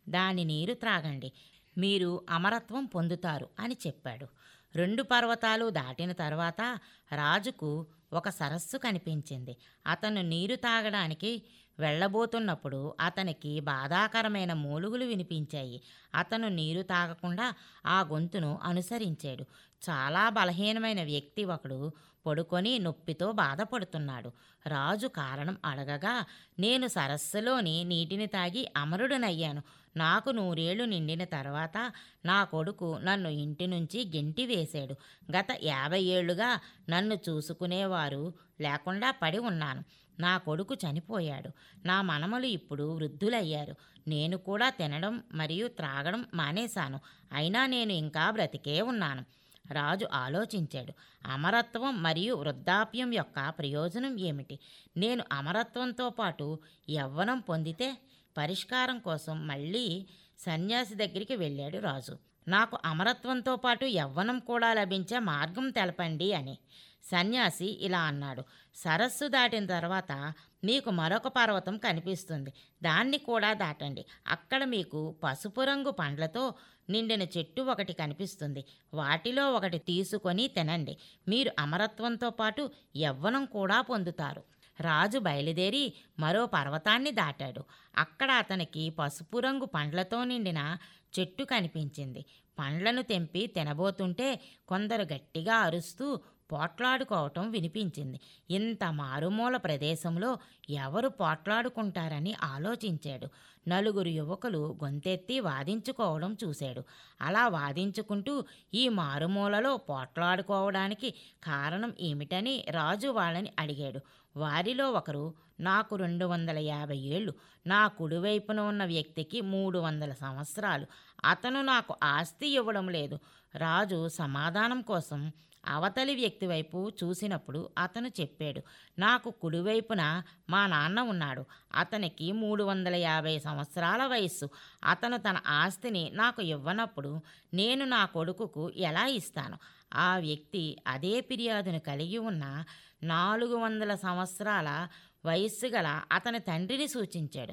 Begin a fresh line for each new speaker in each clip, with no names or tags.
దాని నీరు త్రాగండి మీరు అమరత్వం పొందుతారు అని చెప్పాడు రెండు పర్వతాలు దాటిన తర్వాత రాజుకు ఒక సరస్సు కనిపించింది అతను నీరు తాగడానికి వెళ్ళబోతున్నప్పుడు అతనికి బాధాకరమైన మూలుగులు వినిపించాయి అతను నీరు తాగకుండా ఆ గొంతును అనుసరించాడు చాలా బలహీనమైన వ్యక్తి ఒకడు పడుకొని నొప్పితో బాధపడుతున్నాడు రాజు కారణం అడగగా నేను సరస్సులోని నీటిని తాగి అమరుడనయ్యాను నాకు నూరేళ్లు నిండిన తర్వాత నా కొడుకు నన్ను ఇంటి నుంచి గెంటి వేశాడు గత యాభై ఏళ్లుగా నన్ను చూసుకునేవారు లేకుండా పడి ఉన్నాను నా కొడుకు చనిపోయాడు నా మనమలు ఇప్పుడు వృద్ధులయ్యారు నేను కూడా తినడం మరియు త్రాగడం మానేశాను అయినా నేను ఇంకా బ్రతికే ఉన్నాను రాజు ఆలోచించాడు అమరత్వం మరియు వృద్ధాప్యం యొక్క ప్రయోజనం ఏమిటి నేను అమరత్వంతో పాటు యవ్వనం పొందితే పరిష్కారం కోసం మళ్ళీ సన్యాసి దగ్గరికి వెళ్ళాడు రాజు నాకు అమరత్వంతో పాటు యవ్వనం కూడా లభించే మార్గం తెలపండి అని సన్యాసి ఇలా అన్నాడు సరస్సు దాటిన తర్వాత మీకు మరొక పర్వతం కనిపిస్తుంది దాన్ని కూడా దాటండి అక్కడ మీకు పసుపు రంగు పండ్లతో నిండిన చెట్టు ఒకటి కనిపిస్తుంది వాటిలో ఒకటి తీసుకొని తినండి మీరు అమరత్వంతో పాటు యవ్వనం కూడా పొందుతారు రాజు బయలుదేరి మరో పర్వతాన్ని దాటాడు అక్కడ అతనికి పసుపు రంగు పండ్లతో నిండిన చెట్టు కనిపించింది పండ్లను తెంపి తినబోతుంటే కొందరు గట్టిగా అరుస్తూ పోట్లాడుకోవటం వినిపించింది ఇంత మారుమూల ప్రదేశంలో ఎవరు పోట్లాడుకుంటారని ఆలోచించాడు నలుగురు యువకులు గొంతెత్తి వాదించుకోవడం చూశాడు అలా వాదించుకుంటూ ఈ మారుమూలలో పోట్లాడుకోవడానికి కారణం ఏమిటని రాజు వాళ్ళని అడిగాడు వారిలో ఒకరు నాకు రెండు వందల యాభై ఏళ్ళు నా కుడివైపున ఉన్న వ్యక్తికి మూడు వందల సంవత్సరాలు అతను నాకు ఆస్తి ఇవ్వడం లేదు రాజు సమాధానం కోసం అవతలి వ్యక్తి వైపు చూసినప్పుడు అతను చెప్పాడు నాకు కుడివైపున మా నాన్న ఉన్నాడు అతనికి మూడు వందల యాభై సంవత్సరాల వయస్సు అతను తన ఆస్తిని నాకు ఇవ్వనప్పుడు నేను నా కొడుకుకు ఎలా ఇస్తాను ఆ వ్యక్తి అదే ఫిర్యాదును కలిగి ఉన్న నాలుగు వందల సంవత్సరాల వయస్సు గల అతని తండ్రిని సూచించాడు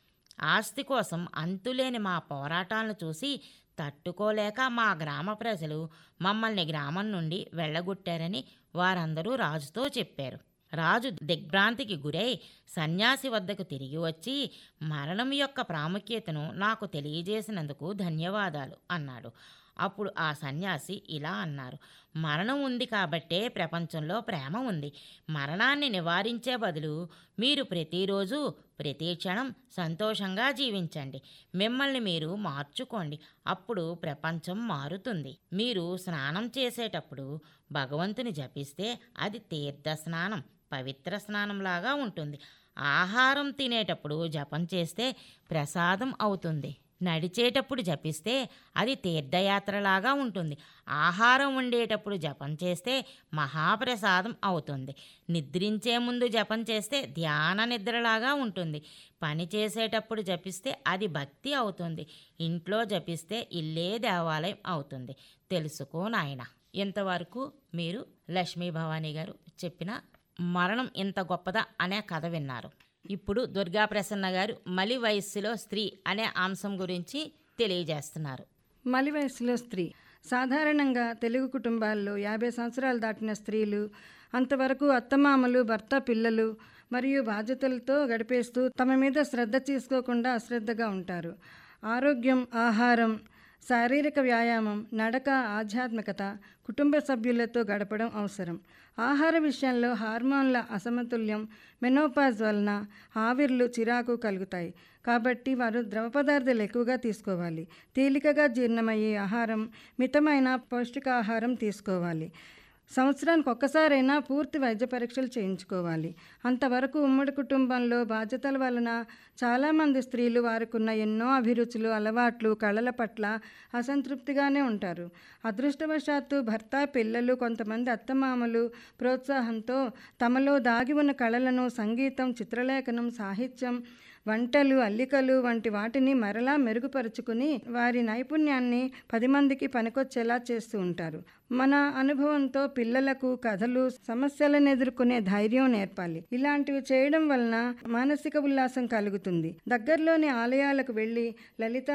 ఆస్తి కోసం అంతులేని మా పోరాటాలను చూసి తట్టుకోలేక మా గ్రామ ప్రజలు మమ్మల్ని గ్రామం నుండి వెళ్ళగొట్టారని వారందరూ రాజుతో చెప్పారు రాజు దిగ్భ్రాంతికి గురై సన్యాసి వద్దకు తిరిగి వచ్చి మరణం యొక్క ప్రాముఖ్యతను నాకు తెలియజేసినందుకు ధన్యవాదాలు అన్నాడు అప్పుడు ఆ సన్యాసి ఇలా అన్నారు మరణం ఉంది కాబట్టే ప్రపంచంలో ప్రేమ ఉంది మరణాన్ని నివారించే బదులు మీరు ప్రతిరోజు ప్రతి క్షణం సంతోషంగా జీవించండి మిమ్మల్ని మీరు మార్చుకోండి అప్పుడు ప్రపంచం మారుతుంది మీరు స్నానం చేసేటప్పుడు భగవంతుని జపిస్తే అది తీర్థ స్నానం పవిత్ర స్నానంలాగా ఉంటుంది ఆహారం తినేటప్పుడు జపం చేస్తే ప్రసాదం అవుతుంది నడిచేటప్పుడు జపిస్తే అది తీర్థయాత్రలాగా ఉంటుంది ఆహారం వండేటప్పుడు జపం చేస్తే మహాప్రసాదం అవుతుంది నిద్రించే ముందు జపం చేస్తే ధ్యాన నిద్రలాగా ఉంటుంది పని చేసేటప్పుడు జపిస్తే అది భక్తి అవుతుంది ఇంట్లో జపిస్తే ఇల్లే దేవాలయం అవుతుంది తెలుసుకో నాయన ఇంతవరకు మీరు లక్ష్మీ భవానీ గారు చెప్పిన మరణం ఇంత గొప్పదా అనే కథ విన్నారు ఇప్పుడు దుర్గా ప్రసన్న గారు మలి వయస్సులో స్త్రీ అనే అంశం గురించి తెలియజేస్తున్నారు
మలి వయసులో స్త్రీ సాధారణంగా తెలుగు కుటుంబాల్లో యాభై సంవత్సరాలు దాటిన స్త్రీలు అంతవరకు అత్తమామలు భర్త పిల్లలు మరియు బాధ్యతలతో గడిపేస్తూ తమ మీద శ్రద్ధ తీసుకోకుండా అశ్రద్ధగా ఉంటారు ఆరోగ్యం ఆహారం శారీరక వ్యాయామం నడక ఆధ్యాత్మికత కుటుంబ సభ్యులతో గడపడం అవసరం ఆహార విషయంలో హార్మోన్ల అసమతుల్యం మెనోపాజ్ వలన ఆవిర్లు చిరాకు కలుగుతాయి కాబట్టి వారు ద్రవ పదార్థాలు ఎక్కువగా తీసుకోవాలి తేలికగా జీర్ణమయ్యే ఆహారం మితమైన పౌష్టికాహారం తీసుకోవాలి సంవత్సరానికి ఒక్కసారైనా పూర్తి వైద్య పరీక్షలు చేయించుకోవాలి అంతవరకు ఉమ్మడి కుటుంబంలో బాధ్యతల వలన చాలామంది స్త్రీలు వారికున్న ఎన్నో అభిరుచులు అలవాట్లు కళల పట్ల అసంతృప్తిగానే ఉంటారు అదృష్టవశాత్తు భర్త పిల్లలు కొంతమంది అత్తమామలు ప్రోత్సాహంతో తమలో దాగి ఉన్న కళలను సంగీతం చిత్రలేఖనం సాహిత్యం వంటలు అల్లికలు వంటి వాటిని మరలా మెరుగుపరుచుకుని వారి నైపుణ్యాన్ని పది మందికి పనికొచ్చేలా చేస్తూ ఉంటారు మన అనుభవంతో పిల్లలకు కథలు సమస్యలను ఎదుర్కొనే ధైర్యం నేర్పాలి ఇలాంటివి చేయడం వలన మానసిక ఉల్లాసం కలుగుతుంది దగ్గరలోని ఆలయాలకు వెళ్ళి లలిత